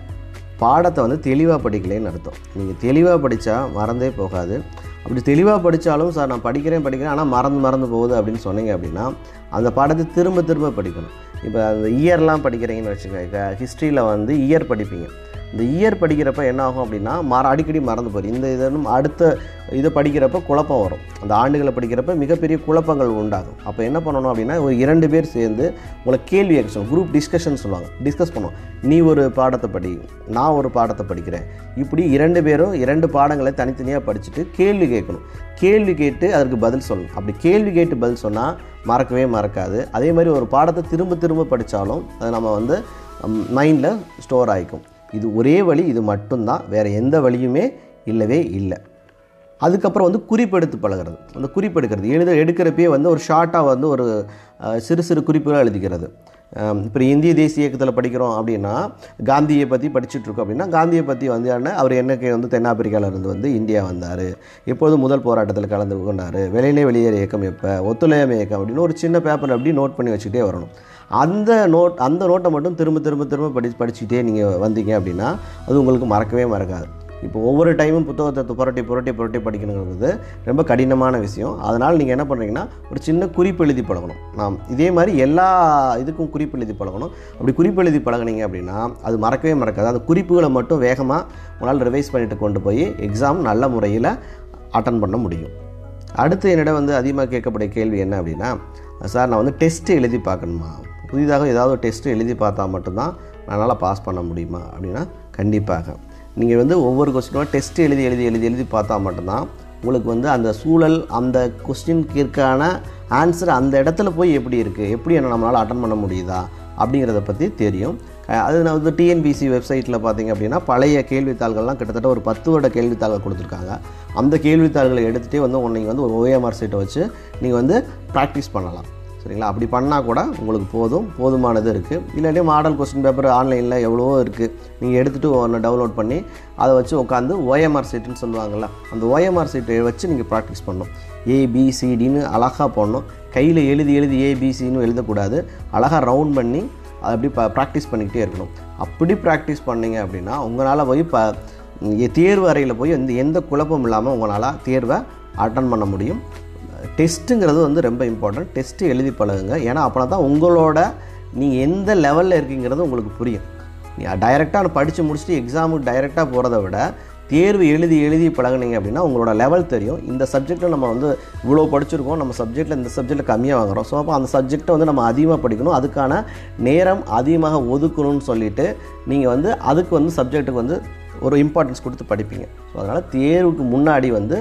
பாடத்தை வந்து தெளிவாக படிக்கலைன்னு அர்த்தம் நீங்கள் தெளிவாக படித்தா மறந்தே போகாது அப்படி தெளிவாக படித்தாலும் சார் நான் படிக்கிறேன் படிக்கிறேன் ஆனால் மறந்து மறந்து போகுது அப்படின்னு சொன்னீங்க அப்படின்னா அந்த பாடத்தை திரும்ப திரும்ப படிக்கணும் இப்போ அந்த இயர்லாம் படிக்கிறீங்கன்னு வச்சுக்கோங்க ஹிஸ்ட்ரியில் வந்து இயர் படிப்பீங்க இந்த இயர் படிக்கிறப்ப என்ன ஆகும் அப்படின்னா மற அடிக்கடி மறந்து போயிடும் இந்த இதனும் அடுத்த இதை படிக்கிறப்ப குழப்பம் வரும் அந்த ஆண்டுகளை படிக்கிறப்ப மிகப்பெரிய குழப்பங்கள் உண்டாகும் அப்போ என்ன பண்ணணும் அப்படின்னா ஒரு இரண்டு பேர் சேர்ந்து உங்களை கேள்வி கேட்க சொல்லுவாங்க குரூப் டிஸ்கஷன் சொல்லுவாங்க டிஸ்கஸ் பண்ணுவோம் நீ ஒரு பாடத்தை படி நான் ஒரு பாடத்தை படிக்கிறேன் இப்படி இரண்டு பேரும் இரண்டு பாடங்களை தனித்தனியாக படிச்சுட்டு கேள்வி கேட்கணும் கேள்வி கேட்டு அதற்கு பதில் சொல்லணும் அப்படி கேள்வி கேட்டு பதில் சொன்னால் மறக்கவே மறக்காது அதே மாதிரி ஒரு பாடத்தை திரும்ப திரும்ப படித்தாலும் அது நம்ம வந்து மைண்டில் ஸ்டோர் ஆகிக்கும் இது ஒரே வழி இது மட்டும்தான் வேறு எந்த வழியுமே இல்லவே இல்லை அதுக்கப்புறம் வந்து குறிப்பெடுத்து பழகிறது அந்த குறிப்பெடுக்கிறது எழுத எடுக்கிறப்பே வந்து ஒரு ஷார்ட்டாக வந்து ஒரு அஹ், சிறு சிறு குறிப்புகள் எழுதிக்கிறது அஹ், இப்போ இந்திய தேசிய இயக்கத்தில் படிக்கிறோம் அப்படின்னா காந்தியை பற்றி படிச்சுட்டு இருக்கோம் அப்படின்னா காந்தியை பற்றி வந்து என்ன அவர் என்னைக்கு வந்து தென்னாப்பிரிக்கால இருந்து வந்து இந்தியா வந்தார் எப்போது முதல் போராட்டத்தில் கலந்து கொண்டார் வெளியிலே வெளியேற இயக்கம் எப்போ ஒத்துழையாமை இயக்கம் அப்படின்னு ஒரு சின்ன பேப்பர் அப்படி நோட் பண்ணி வச்சுக்கிட்டே வரணும் அந்த நோட் அந்த நோட்டை மட்டும் திரும்ப திரும்ப திரும்ப படி படிச்சுக்கிட்டே நீங்கள் வந்தீங்க அப்படின்னா அது உங்களுக்கு மறக்கவே மறக்காது இப்போ ஒவ்வொரு டைமும் புத்தகத்தை புரட்டி புரட்டி புரட்டி படிக்கணுங்கிறது ரொம்ப கடினமான விஷயம் அதனால் நீங்கள் என்ன பண்ணுறீங்கன்னா ஒரு சின்ன குறிப்பு எழுதி பழகணும் நாம் இதே மாதிரி எல்லா இதுக்கும் குறிப்பு எழுதி பழகணும் அப்படி குறிப்பு எழுதி பழகுனீங்க அப்படின்னா அது மறக்கவே மறக்காது அந்த குறிப்புகளை மட்டும் வேகமாக உங்களால் ரிவைஸ் பண்ணிட்டு கொண்டு போய் எக்ஸாம் நல்ல முறையில் அட்டன் பண்ண முடியும் அடுத்து என்னிடம் வந்து அதிகமாக கேட்கக்கூடிய கேள்வி என்ன அப்படின்னா சார் நான் வந்து டெஸ்ட் எழுதி பார்க்கணுமா புதிதாக ஏதாவது டெஸ்ட் எழுதி பார்த்தா மட்டும்தான் என்னால் பாஸ் பண்ண முடியுமா அப்படின்னா கண்டிப்பாக நீங்கள் வந்து ஒவ்வொரு கொஸ்டினும் டெஸ்ட் எழுதி எழுதி எழுதி எழுதி பார்த்தா மட்டும்தான் உங்களுக்கு வந்து அந்த சூழல் அந்த கொஸ்டின்கிற்கான ஆன்சர் அந்த இடத்துல போய் எப்படி இருக்குது எப்படி என்ன நம்மளால் அட்டன் பண்ண முடியுதா அப்படிங்கிறத பற்றி தெரியும் அஹ் அது நான் வந்து டிஎன்பிசி வெப்சைட்டில் பார்த்தீங்க அப்படின்னா பழைய கேள்வித்தாள்கள்லாம் கிட்டத்தட்ட ஒரு பத்து வருட கேள்வித்தாள்கள் கொடுத்துருக்காங்க அந்த கேள்வித்தாள்களை எடுத்துகிட்டே வந்து நீங்கள் வந்து ஒரு ஓஎம்ஆர் சீட்டை வச்சு நீங்கள் வந்து ப்ராக்டிஸ் பண்ணலாம் சரிங்களா அப்படி பண்ணால் கூட உங்களுக்கு போதும் போதுமானது இருக்குது இல்லாட்டி மாடல் கொஸ்டின் பேப்பர் ஆன்லைனில் எவ்வளவோ இருக்குது நீங்கள் எடுத்துகிட்டு ஒன்று டவுன்லோட் பண்ணி அதை வச்சு உட்காந்து ஓஎம்ஆர் சீட்டுன்னு சொல்லுவாங்கள்ல அந்த ஓஎம்ஆர் சீட்டை வச்சு நீங்கள் ப்ராக்டிஸ் பண்ணணும் ஏபிசிடின்னு அழகாக போடணும் கையில் எழுதி எழுதி ஏபிசின்னு எழுதக்கூடாது அழகாக ரவுண்ட் பண்ணி அதை அப்படி ப ப்ராக்டிஸ் பண்ணிக்கிட்டே இருக்கணும் அப்படி ப்ராக்டிஸ் பண்ணீங்க அப்படின்னா உங்களால் போய் ப இங்க தேர்வு அறையில் போய் எந்த எந்த குழப்பம் இல்லாமல் உங்களால் தேர்வை அட்டன் பண்ண முடியும் டெஸ்ட்டுங்கிறது வந்து ரொம்ப இம்பார்ட்டன்ட் டெஸ்ட்டு எழுதி பழகுங்க ஏன்னா அப்போனா தான் உங்களோட நீங்கள் எந்த லெவலில் இருக்கீங்கிறது உங்களுக்கு புரியும் நீ டைரெக்டாக படித்து முடிச்சுட்டு எக்ஸாமுக்கு டைரெக்டாக போகிறத விட தேர்வு எழுதி எழுதி பழகுனீங்க அப்படின்னா உங்களோட லெவல் தெரியும் இந்த சப்ஜெக்ட்டில் நம்ம வந்து இவ்வளோ படிச்சிருக்கோம் நம்ம சப்ஜெக்ட்டில் இந்த சப்ஜெக்ட்டில் கம்மியாக வாங்குறோம் ஸோ அப்போ அந்த சப்ஜெக்ட்டை வந்து நம்ம அதிகமாக படிக்கணும் அதுக்கான நேரம் அதிகமாக ஒதுக்கணும்னு சொல்லிட்டு நீங்கள் வந்து அதுக்கு வந்து சப்ஜெக்ட்டுக்கு வந்து ஒரு இம்பார்ட்டன்ஸ் கொடுத்து படிப்பீங்க ஸோ அதனால் தேர்வுக்கு முன்னாடி வந்து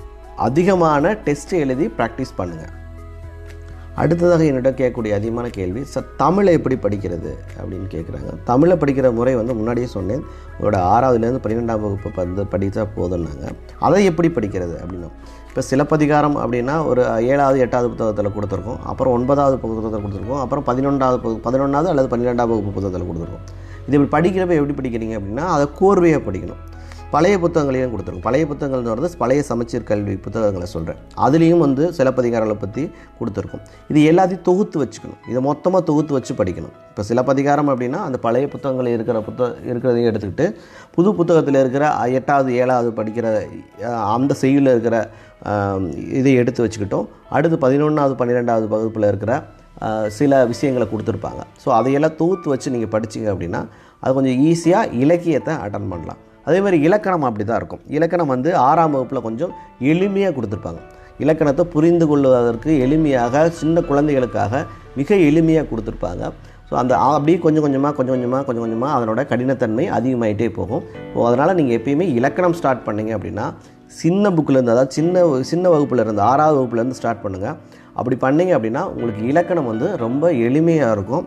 அதிகமான டெஸ்ட் எழுதி ப்ராக்டிஸ் பண்ணுங்கள் அடுத்ததாக என்னிடம் கேட்கக்கூடிய அதிகமான கேள்வி சார் தமிழை எப்படி படிக்கிறது அப்படின்னு கேட்குறாங்க தமிழை படிக்கிற முறை வந்து முன்னாடியே சொன்னேன் உங்களோட ஆறாவதுலேருந்து பன்னிரெண்டாம் வகுப்பு வந்து படித்தா போதும்னாங்க அதை எப்படி படிக்கிறது அப்படின்னா இப்போ சிலப்பதிகாரம் அப்படின்னா ஒரு ஏழாவது எட்டாவது புத்தகத்தில் கொடுத்துருக்கோம் அப்புறம் ஒன்பதாவது புத்தகத்தில் கொடுத்துருக்கோம் அப்புறம் பதினொன்றாவது பு- பதினொன்றாவது அல்லது பன்னிரெண்டாவது வகுப்பு புத்தகத்தில் கொடுத்துருக்கோம் இது இப்படி படிக்கிறப்ப எப்படி படிக்கிறீங்க அப்படின்னா அதை கோர்வையாக படிக்கணும் பழைய புத்தகங்களையும் கொடுத்துருக்கும் பழைய புத்தகங்கள் வருது பழைய சமச்சீர் கல்வி புத்தகங்களை சொல்கிறேன் அதுலேயும் வந்து சிலப்பதிகாரங்களை பற்றி கொடுத்துருக்கும் இது எல்லாத்தையும் தொகுத்து வச்சுக்கணும் இதை மொத்தமாக தொகுத்து வச்சு படிக்கணும் இப்போ சிலப்பதிகாரம் அப்படின்னா அந்த பழைய புத்தகங்கள் இருக்கிற புத்தக இருக்கிறதையும் எடுத்துக்கிட்டு புது புத்தகத்தில் இருக்கிற எட்டாவது ஏழாவது படிக்கிற அஹ், அந்த செய்யுளில் இருக்கிற அஹ், இதை எடுத்து வச்சுக்கிட்டோம் அடுத்து பதினொன்றாவது பன்னிரெண்டாவது வகுப்பில் இருக்கிற அஹ், சில விஷயங்களை கொடுத்துருப்பாங்க ஸோ அதையெல்லாம் தொகுத்து வச்சு நீங்கள் படிச்சீங்க அப்படின்னா அது கொஞ்சம் ஈஸியாக இலக்கியத்தை அட்டன் பண்ணலாம் அதே மாதிரி இலக்கணம் அப்படி தான் இருக்கும் இலக்கணம் வந்து ஆறாம் வகுப்பில் கொஞ்சம் எளிமையாக கொடுத்துருப்பாங்க இலக்கணத்தை புரிந்து கொள்வதற்கு எளிமையாக சின்ன குழந்தைகளுக்காக மிக எளிமையாக கொடுத்துருப்பாங்க ஸோ அந்த ஆ- அப்படியே கொஞ்சம் கொஞ்சமாக கொஞ்சம் கொஞ்சமாக கொஞ்சம் கொஞ்சமாக அதனோட கடினத்தன்மை அதிகமாயிட்டே போகும் ஸோ அதனால் நீங்கள் எப்பயுமே இலக்கணம் ஸ்டார்ட் பண்ணீங்க அப்படின்னா சின்ன புக்கிலேருந்து அதாவது சின்ன சின்ன வகுப்புல இருந்து ஆறாவது வகுப்புலேருந்து ஸ்டார்ட் பண்ணுங்கள் அப்படி பண்ணீங்க அப்படின்னா உங்களுக்கு இலக்கணம் வந்து ரொம்ப எளிமையாக இருக்கும்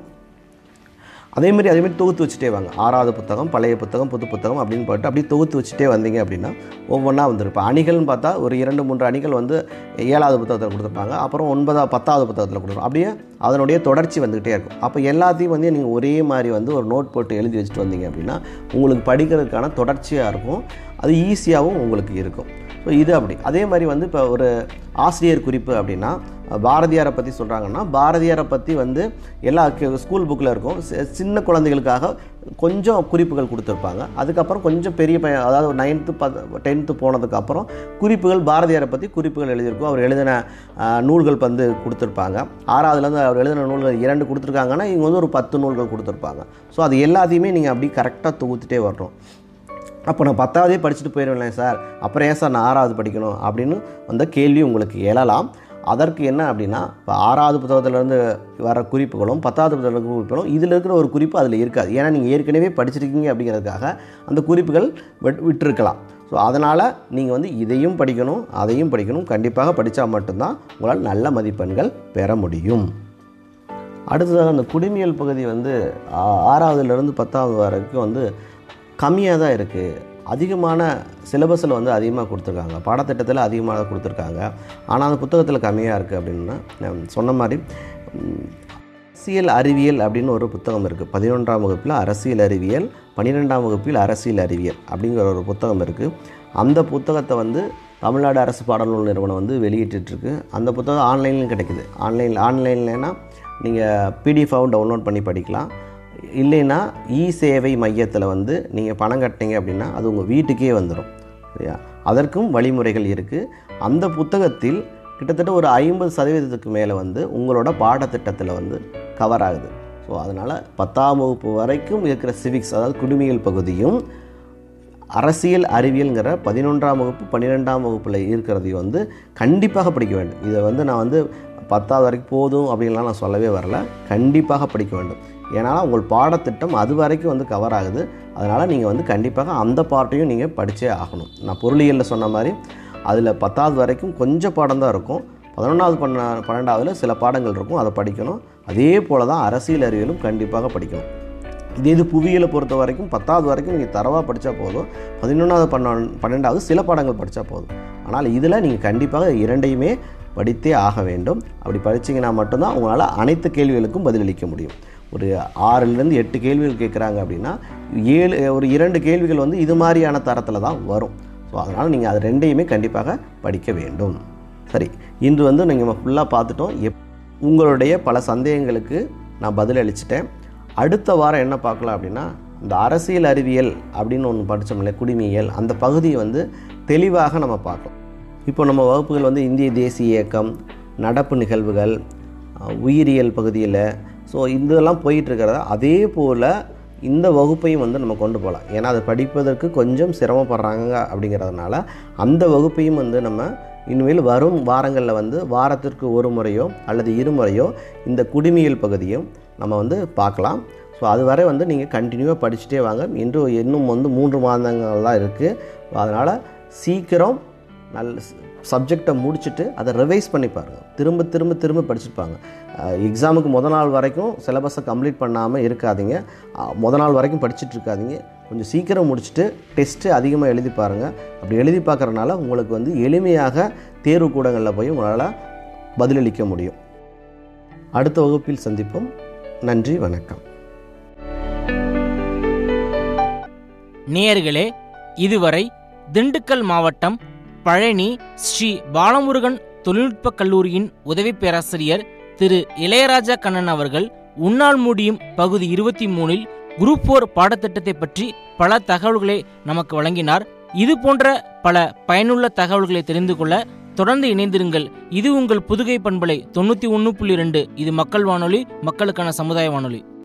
அதேமாதிரி அதேமாதிரி தொகுத்து வச்சுட்டே வாங்க ஆறாவது புத்தகம் பழைய புத்தகம் புது புத்தகம் அப்படின்னு போட்டு அப்படியே தொகுத்து வச்சுட்டே வந்தீங்க அப்படின்னா ஒவ்வொன்றா வந்துடும் இப்போ அணிகள்னு பார்த்தா ஒரு இரண்டு மூன்று அணிகள் வந்து ஏழாவது புத்தகத்தில் கொடுத்துருப்பாங்க அப்புறம் ஒன்பதாவது பத்தாவது புத்தகத்தில் கொடுத்துருவோம் அப்படியே அதனுடைய தொடர்ச்சி வந்துக்கிட்டே இருக்கும் அப்போ எல்லாத்தையும் வந்து நீங்கள் ஒரே மாதிரி வந்து ஒரு நோட் போட்டு எழுதி வச்சுட்டு வந்தீங்க அப்படின்னா உங்களுக்கு படிக்கிறதுக்கான தொடர்ச்சியாக இருக்கும் அது ஈஸியாகவும் உங்களுக்கு இருக்கும் ஸோ இது அப்படி அதே மாதிரி வந்து இப்போ ஒரு ஆசிரியர் குறிப்பு அப்படின்னா பாரதியாரை பற்றி சொல்கிறாங்கன்னா பாரதியாரை பற்றி வந்து எல்லா கி- ஸ்கூல் புக்கில் இருக்கும் சி- சின்ன குழந்தைகளுக்காக கொஞ்சம் குறிப்புகள் கொடுத்துருப்பாங்க அதுக்கப்புறம் கொஞ்சம் பெரிய பையன் அதாவது நைன்த்து பத் டென்த்து போனதுக்கப்புறம் குறிப்புகள் பாரதியாரை பற்றி குறிப்புகள் எழுதியிருக்கும் அவர் எழுதின ஆ, நூல்கள் வந்து கொடுத்துருப்பாங்க ஆறாவதுலேருந்து அவர் எழுதின நூல்கள் இரண்டு கொடுத்துருக்காங்கன்னா இவங்க வந்து ஒரு பத்து நூல்கள் கொடுத்துருப்பாங்க ஸோ அது எல்லாத்தையுமே நீங்கள் அப்படி கரெக்டாக தொகுத்துட்டே வரணும் அப்போ நான் பத்தாவதே படிச்சுட்டு போயிடுவேன் சார் அப்புறம் ஏன் சார் நான் ஆறாவது படிக்கணும் அப்படின்னு அந்த கேள்வி உங்களுக்கு எழலாம் அதற்கு என்ன அப்படின்னா இப்போ ஆறாவது புத்தகத்திலேருந்து வர குறிப்புகளும் பத்தாவது புத்தகத்தில் குறிப்புகளும் இதில் இருக்கிற ஒரு குறிப்பு அதில் இருக்காது ஏன்னா நீங்கள் ஏற்கனவே படிச்சிருக்கீங்க அப்படிங்கிறதுக்காக அந்த குறிப்புகள் விட் விட்டிருக்கலாம் ஸோ அதனால் நீங்கள் வந்து இதையும் படிக்கணும் அதையும் படிக்கணும் கண்டிப்பாக படித்தா மட்டும்தான் உங்களால் நல்ல மதிப்பெண்கள் பெற முடியும் அடுத்ததாக அந்த குடிமியல் பகுதி வந்து ஆ- ஆறாவதுலேருந்து பத்தாவது வரைக்கும் வந்து கம்மியாக தான் இருக்குது அதிகமான சிலபஸில் வந்து அதிகமாக கொடுத்துருக்காங்க பாடத்திட்டத்தில் அதிகமாக கொடுத்துருக்காங்க ஆனால் அந்த புத்தகத்தில் கம்மியாக இருக்குது அப்படின்னா நான் சொன்ன மாதிரி ம், அரசியல் அறிவியல் அப்படின்னு ஒரு புத்தகம் இருக்குது பதினொன்றாம் வகுப்பில் அரசியல் அறிவியல் பன்னிரெண்டாம் வகுப்பில் அரசியல் அறிவியல் அப்படிங்கிற ஒரு புத்தகம் இருக்குது அந்த புத்தகத்தை வந்து தமிழ்நாடு அரசு பாடநூல் நிறுவனம் வந்து வெளியிட்டுருக்கு அந்த புத்தகம் ஆன்லைன்லையும் கிடைக்குது ஆன்லைன் ஆன்லைன்லனா நீங்கள் பிடிஎஃபாகவும் டவுன்லோட் பண்ணி படிக்கலாம் இல்லைன்னா இ சேவை மையத்தில் வந்து நீங்கள் பணம் கட்டினீங்க அப்படின்னா அது உங்கள் வீட்டுக்கே வந்துடும் சரியா அதற்கும் வழிமுறைகள் இருக்குது அந்த புத்தகத்தில் கிட்டத்தட்ட ஒரு ஐம்பது சதவீதத்துக்கு மேலே வந்து உங்களோட பாடத்திட்டத்தில் வந்து கவர் ஆகுது ஸோ அதனால் பத்தாம் வகுப்பு வரைக்கும் இருக்கிற சிவிக்ஸ் அதாவது குடிமியல் பகுதியும் அரசியல் அறிவியல்ங்கிற பதினொன்றாம் வகுப்பு பன்னிரெண்டாம் வகுப்பில் இருக்கிறதையும் வந்து கண்டிப்பாக படிக்க வேண்டும் இதை வந்து நான் வந்து பத்தாவது வரைக்கும் போதும் அப்படின்லாம் நான் சொல்லவே வரல கண்டிப்பாக படிக்க வேண்டும் ஏன்னா உங்கள் பாடத்திட்டம் அது வரைக்கும் வந்து கவர் ஆகுது அதனால் நீங்கள் வந்து கண்டிப்பாக அந்த பாட்டையும் நீங்கள் படித்தே ஆகணும் நான் பொருளியலில் சொன்ன மாதிரி அதில் பத்தாவது வரைக்கும் கொஞ்சம் பாடம் தான் இருக்கும் பதினொன்றாவது பண்ண பன்னெண்டாவதுல சில பாடங்கள் இருக்கும் அதை படிக்கணும் அதே போல் தான் அரசியல் அறிவியலும் கண்டிப்பாக படிக்கணும் இதே இது புவியியலை பொறுத்த வரைக்கும் பத்தாவது வரைக்கும் நீங்கள் தரவாக படித்தா போதும் பதினொன்றாவது பன்னெண்டு பன்னெண்டாவது சில பாடங்கள் படித்தா போதும் ஆனால் இதில் நீங்கள் கண்டிப்பாக இரண்டையுமே படித்தே ஆக வேண்டும் அப்படி படிச்சீங்கன்னா மட்டும்தான் உங்களால் அனைத்து கேள்விகளுக்கும் பதிலளிக்க முடியும் ஒரு ஆறுலேருந்து எட்டு கேள்விகள் கேட்குறாங்க அப்படின்னா ஏழு ஒரு இரண்டு கேள்விகள் வந்து இது மாதிரியான தரத்தில் தான் வரும் ஸோ அதனால் நீங்கள் அது ரெண்டையுமே கண்டிப்பாக படிக்க வேண்டும் சரி இன்று வந்து நீங்கள் ஃபுல்லாக பார்த்துட்டோம் எப் உங்களுடைய பல சந்தேகங்களுக்கு நான் பதில் அளிச்சிட்டேன் அடுத்த வாரம் என்ன பார்க்கலாம் அப்படின்னா இந்த அரசியல் அறிவியல் அப்படின்னு ஒன்று படித்தோம்ல குடிமியல் அந்த பகுதியை வந்து தெளிவாக நம்ம பார்க்கலாம் இப்போ நம்ம வகுப்புகள் வந்து இந்திய தேசிய இயக்கம் நடப்பு நிகழ்வுகள் அஹ், உயிரியல் பகுதியில் ஸோ இதெல்லாம் போயிட்டு இருக்கிறத அதே போல் இந்த வகுப்பையும் வந்து நம்ம கொண்டு போகலாம் ஏன்னா அதை படிப்பதற்கு கொஞ்சம் சிரமப்படுறாங்க அப்படிங்கிறதுனால அந்த வகுப்பையும் வந்து நம்ம இனிமேல் வரும் வாரங்களில் வந்து வாரத்திற்கு ஒரு முறையோ அல்லது இருமுறையோ இந்த குடிமியல் பகுதியும் நம்ம வந்து பார்க்கலாம் ஸோ அது வரை வந்து நீங்கள் கண்டினியூவாக படிச்சுட்டே வாங்க இன்று இன்னும் வந்து மூன்று மாதங்கள் தான் இருக்குது அதனால் சீக்கிரம் நல்ல சப்ஜெக்டை முடிச்சுட்டு அதை ரிவைஸ் பண்ணி பாருங்கள் திரும்ப திரும்ப திரும்ப படிச்சுப்பாங்க எக்ஸாமுக்கு முத நாள் வரைக்கும் சிலபஸை கம்ப்ளீட் பண்ணாமல் இருக்காதீங்க அஹ், முத நாள் வரைக்கும் படிச்சுட்டு இருக்காதீங்க கொஞ்சம் சீக்கிரம் முடிச்சுட்டு டெஸ்ட்டு அதிகமாக எழுதி பாருங்கள் அப்படி எழுதி பார்க்குறனால உங்களுக்கு வந்து எளிமையாக தேர்வு கூடங்களில் போய் உங்களால் பதிலளிக்க முடியும் அடுத்த வகுப்பில் சந்திப்போம் நன்றி வணக்கம் நேயர்களே இதுவரை திண்டுக்கல் மாவட்டம் பழனி ஸ்ரீ பாலமுருகன் தொழில்நுட்ப கல்லூரியின் உதவி பேராசிரியர் திரு இளையராஜா கண்ணன் அவர்கள் உன்னால் முடியும் பகுதி இருபத்தி மூணில் குரூப் போர் பாடத்திட்டத்தை பற்றி பல தகவல்களை நமக்கு வழங்கினார் இது போன்ற பல பயனுள்ள தகவல்களை தெரிந்து கொள்ள தொடர்ந்து இணைந்திருங்கள் இது உங்கள் புதுகை பண்பலை தொண்ணூற்றி ஒன்று புள்ளி ரெண்டு இது மக்கள் வானொலி மக்களுக்கான சமுதாய வானொலி